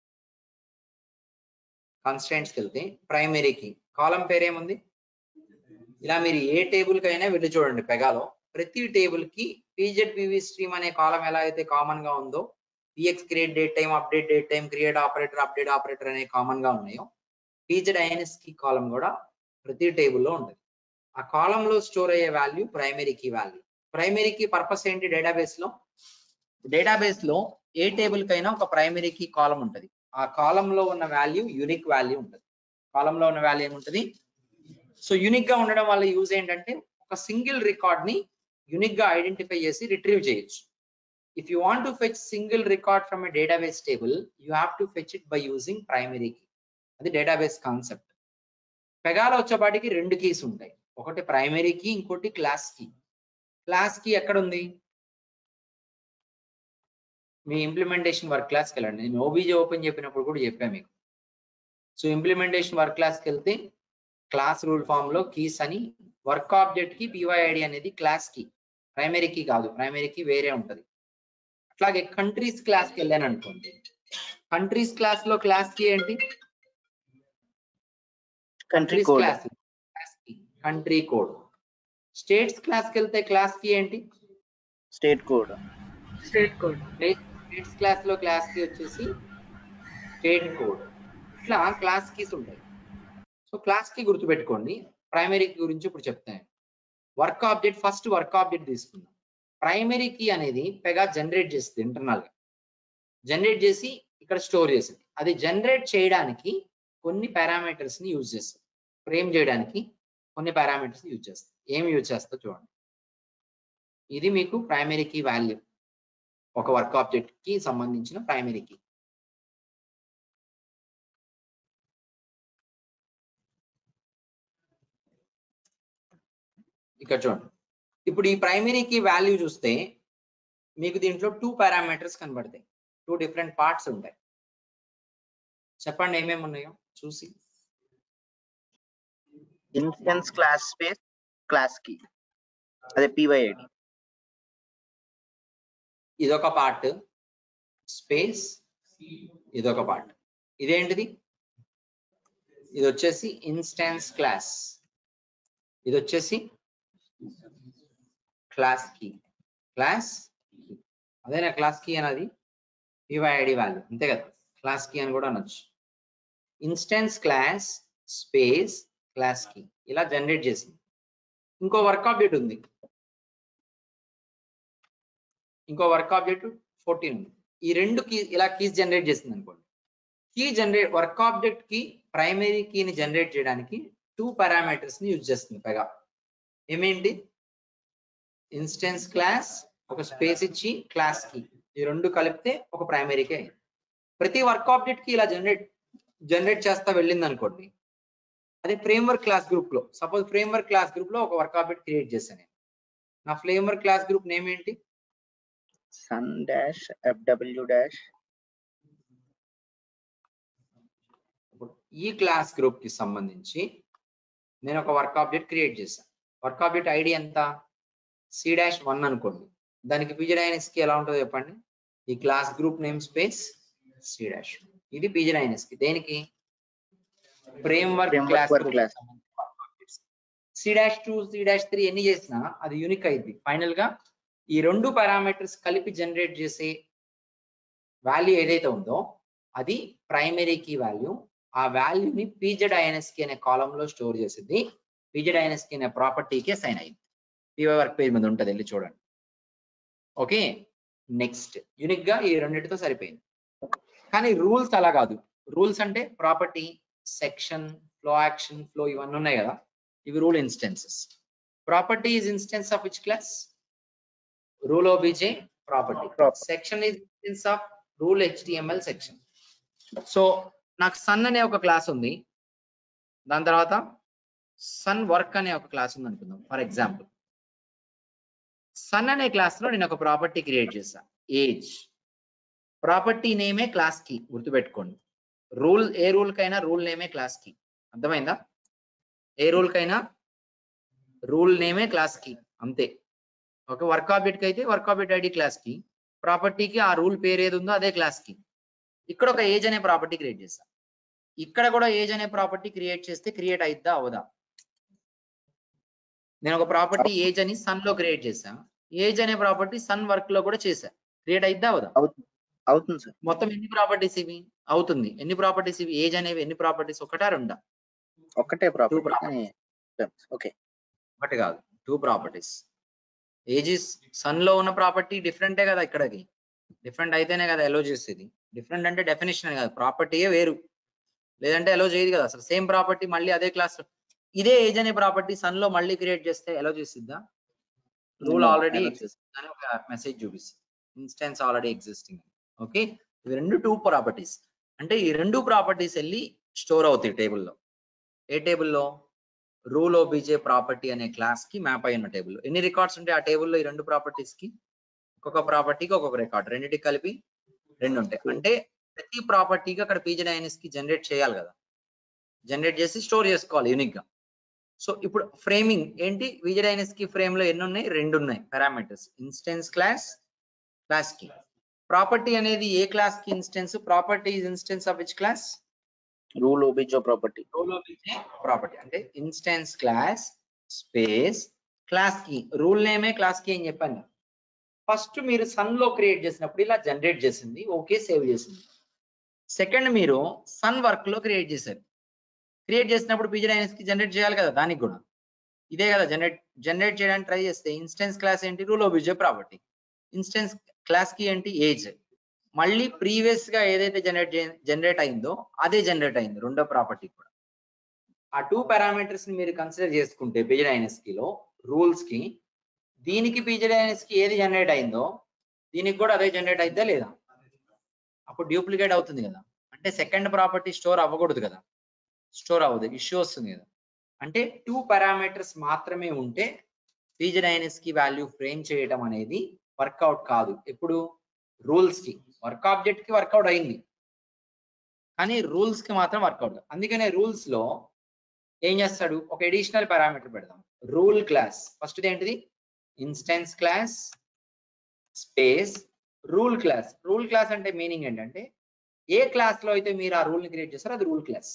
Speaker 1: కన్స్టెంట్స్ కి వెళ్తే ప్రైమరీ కీ కాలం పేరేముంది ఇలా మీరు ఏ టేబుల్ కైనా వెళ్ళి చూడండి పెగాలో ప్రతి టేబుల్ కి పీజెడ్ పివి స్ట్రీమ్ అనే కాలం ఎలా అయితే కామన్ గా ఉందో PX create date time update date time create operator update operator అనే కామన్ గా ఉన్నాయో పీజెడ్ ఐఎన్ఎస్ కీ కాలం కూడా ప్రతి టేబుల్లో ఉంటుంది ఆ కాలంలో స్టోర్ అయ్యే value primary key value primary key purpose ఏంటి డేటాబేస్ లో డేటాబేస్ లో ఏ టేబుల్ కైనా ఒక ప్రైమరీ కీ కాలం ఉంటుంది ఆ కాలం లో ఉన్న వాల్యూ యూనిక్ వాల్యూ ఉంటుంది కాలం లో ఉన్న వాల్యూ ఏముంటుంది సో యూనిక్ గా ఉండడం వల్ల యూజ్ ఏంటంటే ఒక సింగిల్ రికార్డ్ ని యూనిక్ గా ఐడెంటిఫై చేసి రిట్రీవ్ చేయొచ్చు if you want to fetch single record from a database table you have to fetch it by using primary key అది డేటాబేస్ కాన్సెప్ట్ పెగాలో వచ్చేపాటికి రెండు కీస్ ఉంటాయి ఒకటి ప్రైమరీ కీ ఇంకోటి క్లాస్ కీ క్లాస్ కీ ఎక్కడ ఉంది మీ ఇంప్లిమెంటేషన్ వర్క్ క్లాస్కి వెళ్ళండి నేను ఓబీజీ ఓపెన్ చెప్పినప్పుడు కూడా చెప్పాను మీకు సో ఇంప్లిమెంటేషన్ వర్క్ క్లాస్కి వెళ్తే క్లాస్ రూల్ ఫామ్ లో కీస్ అని వర్క్ ఆబ్జెక్ట్ కి పివైఐడి అనేది క్లాస్ కి ప్రైమరీ కీ కాదు ప్రైమరీ కీ వేరే ఉంటది అట్లాగే కంట్రీస్ క్లాస్ కి వెళ్ళాను అనుకోండి కంట్రీస్ క్లాస్ లో క్లాస్ కి ఏంటి
Speaker 2: country
Speaker 1: countries
Speaker 2: code
Speaker 1: class class కి కంట్రీ కోడ్ స్టేట్స్ క్లాస్ కి వెళ్తే క్లాస్ కి ఏంటి
Speaker 2: state code
Speaker 3: State code.
Speaker 1: States class లో క్లాస్ కి వచ్చేసి స్టేట్ కోడ్ ఇట్లా క్లాస్ కీస్ ఉంటాయి సో క్లాస్ కి గుర్తుపెట్టుకోండి ప్రైమరీ కీ గురించి ఇప్పుడు చెప్తాను work object first work object తీసుకుందాం ప్రైమరీ కీ అనేది పెగా జనరేట్ చేస్తుంది ఇంటర్నల్ గా జనరేట్ చేసి ఇక్కడ స్టోర్ చేస్తుంది అది జనరేట్ చేయడానికి కొన్ని పారామీటర్స్ ని యూజ్ చేస్తుంది ఫ్రేమ్ చేయడానికి కొన్ని పారామీటర్స్ ని యూజ్ చేస్తుంది ఏం యూజ్ చేస్తా చూడండి ఇది మీకు ప్రైమరీ కీ వాల్యూ ఒక వర్క్ ఆబ్జెక్ట్ కి సంబంధించిన ప్రైమరీ కీ ఇక్కడ చూడండి ఇప్పుడు ఈ ప్రైమరీ కీ వాల్యూ చూస్తే మీకు దీంట్లో టూ పారామీటర్స్ కనబడతాయి టూ డిఫరెంట్ పార్ట్స్ ఉంటాయి చెప్పండి ఏమేమి ఉన్నాయో చూసి
Speaker 2: ఇన్స్టెన్స్ క్లాస్ స్పేస్ క్లాస్ కి అదే పివైఐడి
Speaker 1: ఇదొక పార్ట్ స్పేస్ ఇదొక పార్ట్ ఇదేంటిది ఇది వచ్చేసి ఇన్స్టాన్స్ క్లాస్ ఇది వచ్చేసి క్లాస్ కీ క్లాస్ అదేనా క్లాస్ కీ అనేది పివైఐడి వాల్యూ అంతే కదా క్లాస్ కీ అని కూడా అనొచ్చు instance class space class key ఇలా జనరేట్ చేసింది ఇంకో వర్క్ ఆబ్జెక్ట్ ఉంది ఇంకో వర్క్ ఆబ్జెక్ట్ ఫోర్టీన్ ఉంది ఈ రెండు కీ ఇలా కీస్ జనరేట్ చేసింది అనుకోండి కీ జనరేట్ వర్క్ ఆబ్జెక్ట్ కి ప్రైమరీ కీని జనరేట్ చేయడానికి టూ పారామీటర్స్ ని యూజ్ చేస్తుంది పైగా ఏమేంటి ఇన్స్టెన్స్ క్లాస్ ఒక స్పేస్ ఇచ్చి క్లాస్ కి ఈ రెండు కలిపితే ఒక ప్రైమరీ కీ అయింది ప్రతి వర్క్ ఆబ్జెక్ట్ కి ఇలా జనరేట్ జనరేట్ చేస్తా వెళ్ళింది అనుకోండి అదే ఫ్రేమ్వర్క్ క్లాస్ గ్రూప్ లో సపోజ్ ఫ్రేమ్వర్క్ క్లాస్ గ్రూప్ లో ఒక వర్క్ ఆబ్జెక్ట్ క్రియేట్ చేశాను నేను నా ఫ్రేమ్వర్క్ క్లాస్ గ్రూప్ నేమ్ ఏంటి
Speaker 2: సన్ డాష్ ఎఫ్డబ్ల్యూ డాష్
Speaker 1: ఇప్పుడు ఈ క్లాస్ గ్రూప్ కి సంబంధించి నేను ఒక వర్క్ ఆబ్జెక్ట్ క్రియేట్ చేశాను వర్క్ ఆబ్జెక్ట్ ఐడి ఎంత సి డాష్ వన్ అనుకోండి దానికి పిజర్ కి ఎలా ఉంటుందో చెప్పండి ఈ class group name space C dash ఇది పీజీఐఎన్ఎస్ కి దేనికి framework
Speaker 2: Framework
Speaker 1: class
Speaker 2: work class.
Speaker 1: C dash two C dash three ఎన్ని చేసినా అది యూనిక్ అయింది ఫైనల్ గా ఈ రెండు పారామీటర్స్ కలిపి జనరేట్ చేసే వాల్యూ ఏదైతే ఉందో అది ప్రైమరీ కీ వాల్యూ ఆ వాల్యూని పీజెడ్ ఐఎన్ఎస్ కి అనే కాలం లో స్టోర్ చేసింది పీజెడ్ ఐఎన్ఎస్ కి అనే ప్రాపర్టీకి అసైన్ అయింది పీవై వర్క్ పేజ్ మీద ఉంటుంది వెళ్ళి చూడండి ఓకే నెక్స్ట్ యూనిక్ గా ఈ రెండింటితో సరిపోయింది కానీ రూల్స్ అలా కాదు రూల్స్ అంటే property section flow action flow ఇవన్నీ ఉన్నాయి కదా ఇవి rule instances property is instance of which class rule OBJ property
Speaker 2: Property.
Speaker 1: Section is instance of rule HTML section so నాకు సన్ అనే ఒక క్లాస్ ఉంది దాని తర్వాత సన్ వర్క్ అనే ఒక క్లాస్ ఉంది అనుకుందాం ఫర్ ఎగ్జాంపుల్ సన్ అనే క్లాస్ లో నేను ఒక ప్రాపర్టీ క్రియేట్ చేశా ఏజ్ ప్రాపర్టీ నేమే క్లాస్ కి గుర్తుపెట్టుకోండి రూల్ ఏ రూల్ కైనా రూల్ నేమే క్లాస్ కి అర్థమైందా ఏ రూల్ కైనా రూల్ నేమే క్లాస్ కి అంతే ఒక వర్క్ ఆబ్జెక్ట్ కి అయితే వర్క్ ఆబ్జెక్ట్ ఐడి క్లాస్ కి ప్రాపర్టీకి ఆ రూల్ పేరు ఏది ఉందో అదే క్లాస్ కి ఇక్కడ ఒక ఏజ్ అనే ప్రాపర్టీ క్రియేట్ చేశా ఇక్కడ కూడా ఏజ్ అనే ప్రాపర్టీ క్రియేట్ చేస్తే క్రియేట్ అయిద్దా అవదా నేను ఒక ప్రాపర్టీ ఏజ్ అని సన్ లో క్రియేట్ చేశా ఏజ్ అనే ప్రాపర్టీ సన్ వర్క్ లో కూడా చేశా క్రియేట్ అయిద్దా అవదా
Speaker 2: అవుతుంది సార్
Speaker 1: మొత్తం ఎన్ని ప్రాపర్టీస్ ఇవి అవుతుంది ఎన్ని ప్రాపర్టీస్ ఇవి ఏజ్ అనేవి ఎన్ని ప్రాపర్టీస్ ఒకటా రెండా
Speaker 2: ఒక్కటే ప్రాపర్టీ
Speaker 1: properties.
Speaker 2: ఓకే
Speaker 1: ఒకటి కాదు టూ ప్రాపర్టీస్ ఏజ్ సన్ లో ఉన్న ప్రాపర్టీ డిఫరెంటే కదా ఇక్కడికి డిఫరెంట్ అయితేనే కదా ఎలో చేసేది డిఫరెంట్ అంటే డెఫినేషన్ కాదు ప్రాపర్టీయే వేరు లేదంటే ఎలో చేయదు కదా అసలు సేమ్ ప్రాపర్టీ మళ్ళీ అదే క్లాస్ ఇదే ఏజ్ అనే ప్రాపర్టీ సన్ లో మళ్ళీ క్రియేట్ చేస్తే ఎలో చేసిద్దా rule
Speaker 2: No,
Speaker 1: already
Speaker 2: allow
Speaker 1: exist అని ఒక మెసేజ్ చూపిస్తుంది ఇన్స్టెన్స్ ఆల్రెడీ ఎగ్జిస్టింగ్ ఓకే ఇవి రెండు టూ ప్రాపర్టీస్ అంటే ఈ రెండు ప్రాపర్టీస్ వెళ్ళి స్టోర్ అవుతాయి టేబుల్లో ఏ టేబుల్లో రూల్ ఓబీజే ప్రాపర్టీ అనే క్లాస్ కి మ్యాప్ అయి ఉన్న టేబుల్ ఎన్ని రికార్డ్స్ ఉంటాయి ఆ టేబుల్లో ఈ రెండు ప్రాపర్టీస్ కి ఒక్కొక్క ప్రాపర్టీకి ఒక్కొక్క రికార్డ్ రెండింటికి కలిపి రెండు ఉంటాయి అంటే ప్రతి ప్రాపర్టీకి అక్కడ పీజీఐఎన్ఎస్ కి జనరేట్ చేయాలి కదా జనరేట్ చేసి స్టోర్ చేసుకోవాలి యూనిక్ గా సో ఇప్పుడు ఫ్రేమింగ్ ఏంటి విజయడైనస్ కి ఫ్రేమ్ లో ఎన్ని ఉన్నాయి రెండు ఉన్నాయి పారామీటర్స్ ఇన్స్టెన్స్ క్లాస్ క్లాస్ కి ప్రాపర్టీ అనేది ఏ క్లాస్ కి instance property is instance of which class
Speaker 2: rule OBJ property
Speaker 1: property అంటే ఇన్స్టెన్స్ క్లాస్ స్పేస్ క్లాస్ కి రూల్ నేమే క్లాస్ కి అని చెప్పాను ఫస్ట్ మీరు సన్ లో క్రియేట్ చేసినప్పుడు ఇలా జనరేట్ చేసింది ఓకే సేవ్ చేసింది సెకండ్ మీరు సన్ వర్క్ లో క్రియేట్ చేశారు క్రియేట్ చేసినప్పుడు పీజీఐఎస్ కి జనరేట్ చేయాలి కదా దానికి కూడా ఇదే కదా జనరేట్ జనరేట్ చేయడానికి ట్రై చేస్తే ఇన్స్టెన్స్ క్లాస్ ఏంటి rule OBJ property instance class కి ఏంటి ఏజ్ మళ్ళీ ప్రీవియస్ గా ఏదైతే జనరేట్ జనరేట్ అయిందో అదే జనరేట్ అయింది రెండో ప్రాపర్టీ కూడా ఆ టూ పారామీటర్స్ ని మీరు కన్సిడర్ చేసుకుంటే పీజీఐఎస్ లో రూల్స్ కి దీనికి పీజీఐఎస్ కి ఏది జనరేట్ అయిందో దీనికి కూడా అదే జనరేట్ అయిద్దా లేదా అప్పుడు డూప్లికేట్ అవుతుంది కదా అంటే సెకండ్ ప్రాపర్టీ స్టోర్ అవ్వకూడదు కదా స్టోర్ అవ్వదు ఇష్యూ వస్తుంది కదా అంటే టూ పారామీటర్స్ మాత్రమే ఉంటే పీజీఐఎస్ కి వాల్యూ ఫ్రేమ్ చేయడం అనేది వర్కౌట్ కాదు ఎప్పుడు రూల్స్ కి వర్క్ ఆబ్జెక్ట్ కి వర్కౌట్ అయింది కానీ రూల్స్ కి మాత్రం వర్కౌట్ అందుకనే రూల్స్ లో ఏం చేస్తాడు ఒక ఎడిషనల్ పారామీటర్ పెడదాం రూల్ క్లాస్ ఫస్ట్ ఏంటిది instance class space rule class rule class అంటే మీనింగ్ ఏంటంటే ఏ క్లాస్ లో అయితే మీరు ఆ రూల్ ని క్రియేట్ చేస్తారో అది రూల్ క్లాస్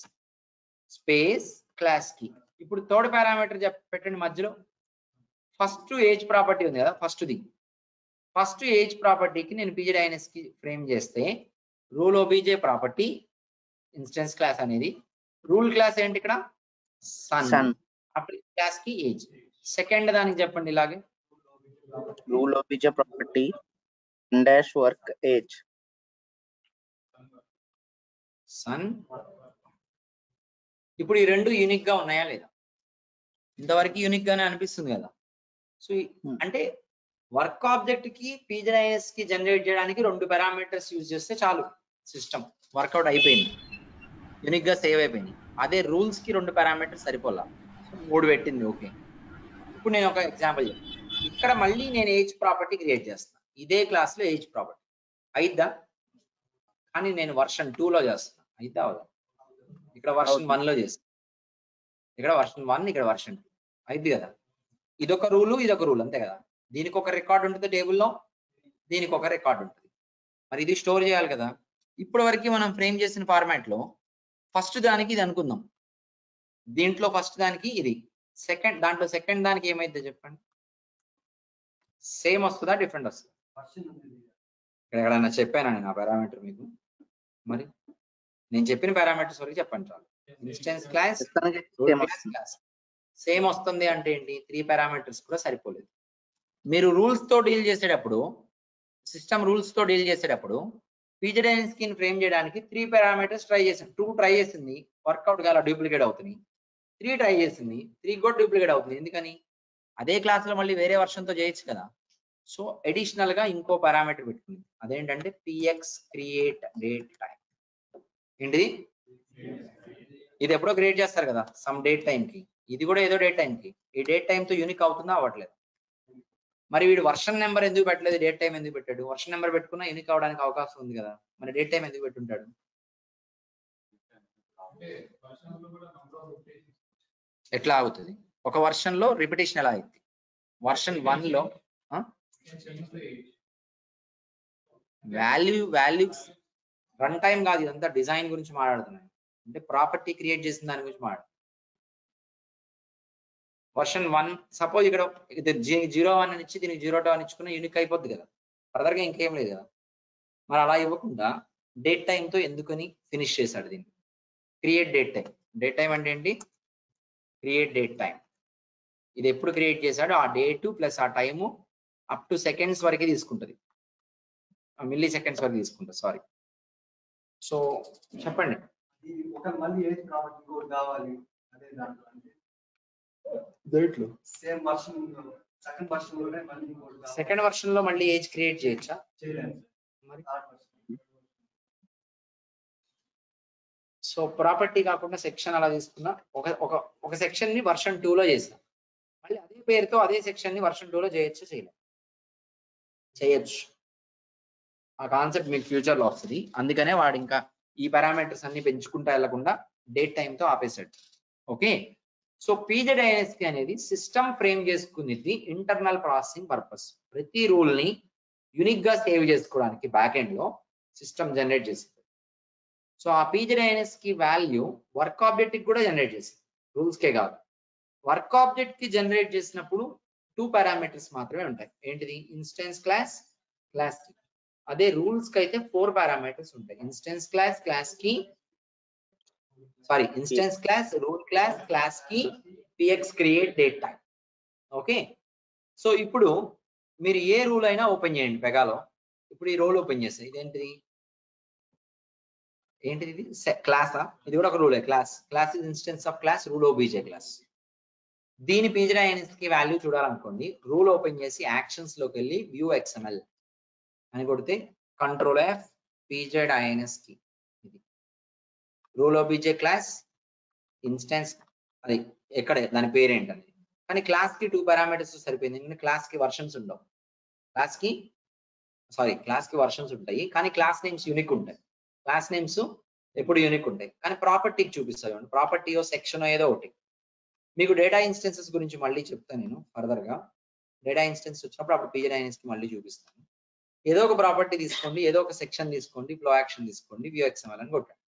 Speaker 1: స్పేస్ క్లాస్ కి ఇప్పుడు థర్డ్ పారామీటర్ పెట్టండి మధ్యలో ఫస్ట్ ఏజ్ ప్రాపర్టీ ఉంది కదా ఫస్ట్ ది ఫస్ట్ ఏజ్ ప్రాపర్టీకి నేను పీజీఐఎన్ఎస్ కి ఫ్రేమ్ చేస్తే rule OBJ property instance class అనేది రూల్ క్లాస్ ఏంటి ఇక్కడ సన్
Speaker 2: సన్
Speaker 1: క్లాస్ కి ఏజ్ సెకండ్ దానికి చెప్పండి ఇలాగే
Speaker 2: rule OBJ property dash work age
Speaker 1: Sun ఇప్పుడు ఈ రెండు యూనిక్ గా ఉన్నాయా లేదా ఇంతవరకు యూనిక్ గానే అనిపిస్తుంది కదా సో ఈ-
Speaker 2: Hmm.
Speaker 1: అంటే వర్క్ ఆబ్జెక్ట్ కి పీజీఐఎస్ కి జనరేట్ చేయడానికి రెండు పారామీటర్స్ యూజ్ చేస్తే చాలు సిస్టమ్ వర్కౌట్ అయిపోయింది యూనిక్ గా సేవ్ అయిపోయింది అదే రూల్స్ కి రెండు పారామీటర్స్ సరిపోలా మూడు పెట్టింది ఓకే ఇప్పుడు నేను ఒక ఎగ్జాంపుల్ చెప్తాను ఇక్కడ మళ్ళీ నేను ఏజ్ ప్రాపర్టీ క్రియేట్ చేస్తాను ఇదే క్లాస్ లో ఏజ్ ప్రాపర్టీ అయిద్దా కానీ నేను వర్షన్ లో చేస్తాను అయిద్దా అవదా ఇక్కడ వర్షన్
Speaker 2: అవుతుంది.
Speaker 1: వన్ లో చేస్తాను ఇక్కడ వర్షన్ వన్ ఇక్కడ వర్షన్ టూ అయిద్ది కదా ఇదొక రూలు ఇదొక రూల్ అంతే కదా దీనికి ఒక రికార్డ్ ఉంటుంది టేబుల్లో దీనికి ఒక రికార్డ్ ఉంటుంది మరి ఇది స్టోర్ చేయాలి కదా ఇప్పటి వరకు మనం ఫ్రేమ్ చేసిన ఫార్మాట్ లో ఫస్ట్ దానికి ఇది అనుకుందాం దీంట్లో ఫస్ట్ దానికి ఇది సెకండ్ దాంట్లో సెకండ్ దానికి ఏమైందో చెప్పండి సేమ్ వస్తుందా డిఫరెంట్ వస్తుందా ఇక్కడ ఎక్కడైనా చెప్పానా నేను ఆ పారామీటర్ మీకు మరి నేను చెప్పిన పారామీటర్స్ వరకు చెప్పండి చాలు ఇన్స్టెన్స్ క్లాస్
Speaker 2: ప్రస్తుతానికి
Speaker 1: రూల్
Speaker 2: same
Speaker 1: క్లాస్
Speaker 2: వస్తుంది.
Speaker 1: క్లాస్ సేమ్ వస్తుంది అంటే ఏంటి త్రీ పారామీటర్స్ కూడా సరిపోలేదు మీరు రూల్స్ తో డీల్ చేసేటప్పుడు సిస్టమ్ రూల్స్ తో డీల్ చేసేటప్పుడు పీజీడైన్ స్కిన్ ఫ్రేమ్ చేయడానికి త్రీ పారామీటర్స్ ట్రై చేసింది టూ ట్రై చేసింది వర్కౌట్ కాల డూప్లికేట్ అవుతుంది త్రీ ట్రై చేసింది త్రీ కూడా డూప్లికేట్ అవుతుంది ఎందుకని అదే క్లాస్ లో మళ్ళీ వేరే version తో చేయొచ్చు కదా సో అడిషనల్ గా ఇంకో పారామీటర్ పెట్టుకుంది అదేంటంటే పిఎక్స్ క్రియేట్ డేట్ టైం ఏంటిది ఇది ఎప్పుడో క్రియేట్ చేస్తారు కదా సమ్ డేట్ టైం కి ఇది కూడా ఏదో డేట్ టైం కి ఈ డేట్ టైం తో యూనిక్ అవుతుందా అవ్వట్లేదు మరి వీడు వర్షన్ నెంబర్ ఎందుకు పెట్టలేదు డేట్ టైం ఎందుకు పెట్టాడు వర్షన్ నెంబర్ పెట్టుకున్నా యూనిక్ అవడానికి అవకాశం ఉంది కదా మరి డేట్ టైం ఎందుకు పెట్టుంటాడు ఎట్లా అవుతుంది ఒక వర్షన్ లో రిపిటేషన్ ఎలా అవుతుంది వర్షన్ వన్ లో వాల్యూ వాల్యూస్ రన్ టైం కాదు ఇదంతా డిజైన్ గురించి మాట్లాడుతున్నాను అంటే ప్రాపర్టీ క్రియేట్ చేసిన దాని గురించి మాట్లాడు వర్షన్ వన్ సపోజ్ ఇక్కడ ఇది జీరో వన్ అని ఇచ్చి దీనికి జీరో టూ అని ఇచ్చుకున్న యూనిక్ అయిపోద్ది కదా ఫర్దర్ గా ఇంకేం లేదు కదా మరి అలా ఇవ్వకుండా డేట్ టైం తో ఎందుకని ఫినిష్ చేశాడు దీన్ని create date time date time అంటే ఏంటి క్రియేట్ డేట్ టైం ఇది ఎప్పుడు క్రియేట్ చేశాడో ఆ డేట్ ప్లస్ ఆ టైము అప్ టు సెకండ్స్ వరకే తీసుకుంటది మిల్లీ సెకండ్స్ వరకు తీసుకుంటా సారీ సో చెప్పండి
Speaker 4: ఇది ఒక మళ్ళీ ఏజ్ కాబట్టి ఇంకోటి కావాలి అదే దాంట్లో అంటే
Speaker 1: దేంట్లో
Speaker 4: సేమ్ వర్షన్ సెకండ్ వర్షన్ లోనే మళ్ళీ ఇంకోటి కావాలి.
Speaker 1: సెకండ్ వర్షన్ లో మళ్ళీ ఏజ్ క్రియేట్ చేయొచ్చా
Speaker 4: చేయలేము
Speaker 1: మరి
Speaker 4: థర్డ్ వర్షన్
Speaker 1: సో ప్రాపర్టీ కాకుండా సెక్షన్ అలా తీసుకున్నా ఒక ఒక ఒక సెక్షన్ ని వర్షన్ టూ లో చేసాం మళ్ళీ అదే పేరుతో అదే సెక్షన్ ని వర్షన్ టూ లో చేయొచ్చు చేయలేం చేయొచ్చు ఆ కాన్సెప్ట్ మీకు ఫ్యూచర్ లో వస్తుంది అందుకనే వాడు ఇంకా ఈ పారామీటర్స్ అన్ని పెంచుకుంటా వెళ్లకుండా డేట్ టైం తో ఆపేశాడు ఓకే సో పీజెడ్ఐఎస్కి అనేది సిస్టమ్ ఫ్రేమ్ చేసుకునేది ఇంటర్నల్ ప్రాసెసింగ్ పర్పస్ ప్రతి రూల్ ని యునిక్ గా సేవ్ చేసుకోవడానికి బ్యాక్ ఎండ్ లో సిస్టమ్ జనరేట్ చేస్తుంది సో ఆ పీజెడ్ఐఎన్ఎస్ కి వాల్యూ వర్క్ ఆబ్జెక్ట్ కి కూడా జనరేట్ చేస్తుంది రూల్స్ కే కాదు వర్క్ ఆబ్జెక్ట్ కి జనరేట్ చేసినప్పుడు టూ పారామీటర్స్ మాత్రమే ఉంటాయి ఏంటిది ఇన్స్టెన్స్ క్లాస్ క్లాస్ కి అదే రూల్స్ కి అయితే ఫోర్ పారామీటర్స్ ఉంటాయి ఇన్స్టెన్స్ క్లాస్ క్లాస్ కి sorry instance class rule class class కి PX create date time okay so ఇప్పుడు మీరు ఏ రూల్ అయినా ఓపెన్ చేయండి పెగాలో ఇప్పుడు ఈ రోల్ ఓపెన్ చేస్తే ఇదేంటిది ఏంటిది ఇది క్లాసా ఇది కూడా ఒక రూలే class class is instance of class rule OBJ class దీని పీజీఐఎన్ఎస్ కి వాల్యూ చూడాలనుకోండి రూల్ ఓపెన్ చేసి యాక్షన్స్ లోకి వెళ్ళి వ్యూ ఎక్స్ఎంఎల్ అని కొడితే కంట్రోల్ ఎఫ్ పీజెడ్ ఐఎన్ఎస్ కి ఇది రూల్ ఓబీజే క్లాస్ ఇన్స్టెన్స్ అది ఎక్కడ దాని పేరేంటని కానీ క్లాస్ కి టూ పారామీటర్స్ సరిపోయింది ఎందుకంటే క్లాస్ కి వర్షన్స్ ఉండవు క్లాస్ కి సారీ క్లాస్ కి వర్షన్స్ ఉంటాయి కానీ క్లాస్ నేమ్స్ యూనిక్ ఉంటాయి క్లాస్ నేమ్స్ ఎప్పుడు యూనిక్ ఉంటాయి కానీ ప్రాపర్టీకి చూపిస్తాయి ప్రాపర్టీ సెక్షన్ ఏదో ఒకటి మీకు డేటా ఇన్స్టెన్సెస్ గురించి మళ్ళీ చెప్తాను నేను ఫర్దర్ గా డేటా ఇన్స్టెన్స్ వచ్చినప్పుడు అప్పుడు పీజీ కి మళ్ళీ చూపిస్తాను ఏదో ఒక ప్రాపర్టీ తీసుకోండి ఏదో ఒక సెక్షన్ తీసుకోండి ఫ్లో యాక్షన్ తీసుకోండి వ్యూ ఎక్స్ఎంఎల్ అని కొట్టండి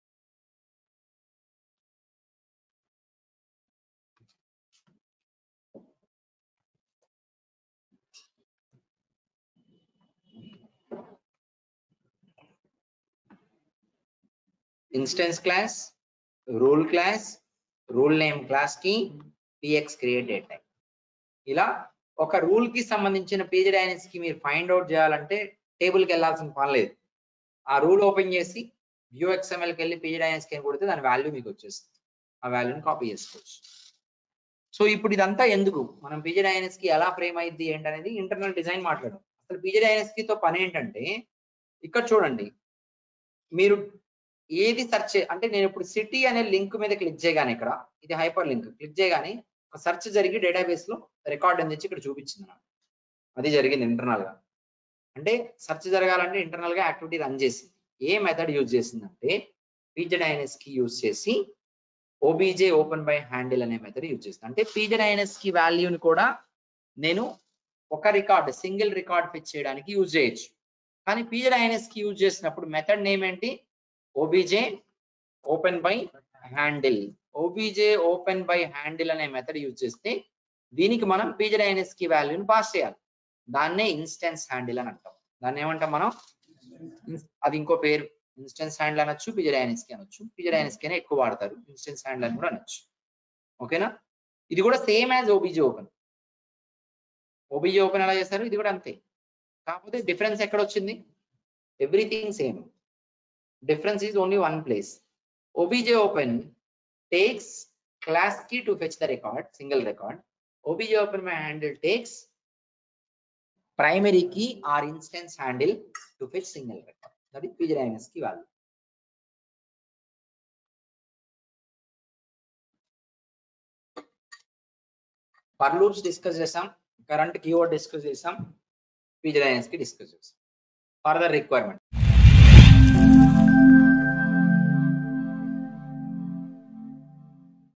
Speaker 1: instance class rule class rule name class కి పిఎక్స్ క్రియేట్ డేట్ టైం ఇలా ఒక రూల్ కి సంబంధించిన పేజ్ డైనస్ కి మీరు ఫైండ్ అవుట్ చేయాలంటే టేబుల్ కి వెళ్ళాల్సిన పని లేదు ఆ రూల్ ఓపెన్ చేసి వ్యూ ఎక్స్ఎంఎల్ కి వెళ్ళి పేజ్ డైనస్ కి కొడితే దాని వాల్యూ మీకు వచ్చేస్తుంది ఆ వాల్యూని కాపీ చేసుకోవచ్చు సో ఇప్పుడు ఇదంతా ఎందుకు మనం పీజీ డైనస్ కి ఎలా ఫ్రేమ్ అయింది ఏంటనేది ఇంటర్నల్ డిజైన్ మాట్లాడడం అసలు పీజీ డైనస్ కి తో పని ఏంటంటే ఇక్కడ చూడండి మీరు ఏది సెర్చ్ అంటే నేను ఇప్పుడు సిటీ అనే లింక్ మీద క్లిక్ చేయగానే ఇక్కడ ఇది హైపర్ లింక్ క్లిక్ చేయగానే ఒక సెర్చ్ జరిగి డేటాబేస్ లో రికార్డ్ అందించి ఇక్కడ చూపించింది నాకు అది జరిగింది ఇంటర్నల్ గా అంటే సెర్చ్ జరగాలంటే ఇంటర్నల్ గా యాక్టివిటీ రన్ చేసింది ఏ మెథడ్ యూజ్ చేసిందంటే పీజెడ్ కి యూజ్ చేసి ఓబీజే ఓపెన్ బై హ్యాండిల్ అనే మెథడ్ యూజ్ చేసింది అంటే పీజెడ్ కి వాల్యూని కూడా నేను ఒక రికార్డ్ సింగిల్ రికార్డ్ ఫిచ్ చేయడానికి యూజ్ చేయొచ్చు కానీ పీజెడ్ కి యూజ్ చేసినప్పుడు మెథడ్ నేమ్ ఏంటి OBJ open by handle OBJ open by handle అనే మెథడ్ యూజ్ చేస్తే దీనికి మనం పీజరైనస్ కి వాల్యూని పాస్ చేయాలి దాన్నే ఇన్స్టెన్స్ హ్యాండిల్ అని అంటాం దాన్ని ఏమంటాం మనం ఇన్స్- అది ఇంకో పేరు ఇన్స్టెన్స్ హ్యాండిల్ అనొచ్చు పిజరైనస్ కి అనొచ్చు పిజరైనస్ కి ఎక్కువ వాడతారు ఇన్స్టెన్స్ హ్యాండిల్ అని కూడా అనొచ్చు ఓకేనా ఇది కూడా same as OBJ open OBJ open ఎలా చేస్తారు ఇది కూడా అంతే కాకపోతే డిఫరెన్స్ ఎక్కడ వచ్చింది everything same difference is only one place. OBJ open takes class key to fetch the record, single record. OBJ open my handle takes primary key or instance handle to fetch single record. That is PJRMS key value. For loops discuss చేసాం కరెంట్ కీవర్డ్ డిస్కస్ చేసాం PJRMS కి డిస్కస్ చేసాం ఫర్దర్ రిక్వైర్మెంట్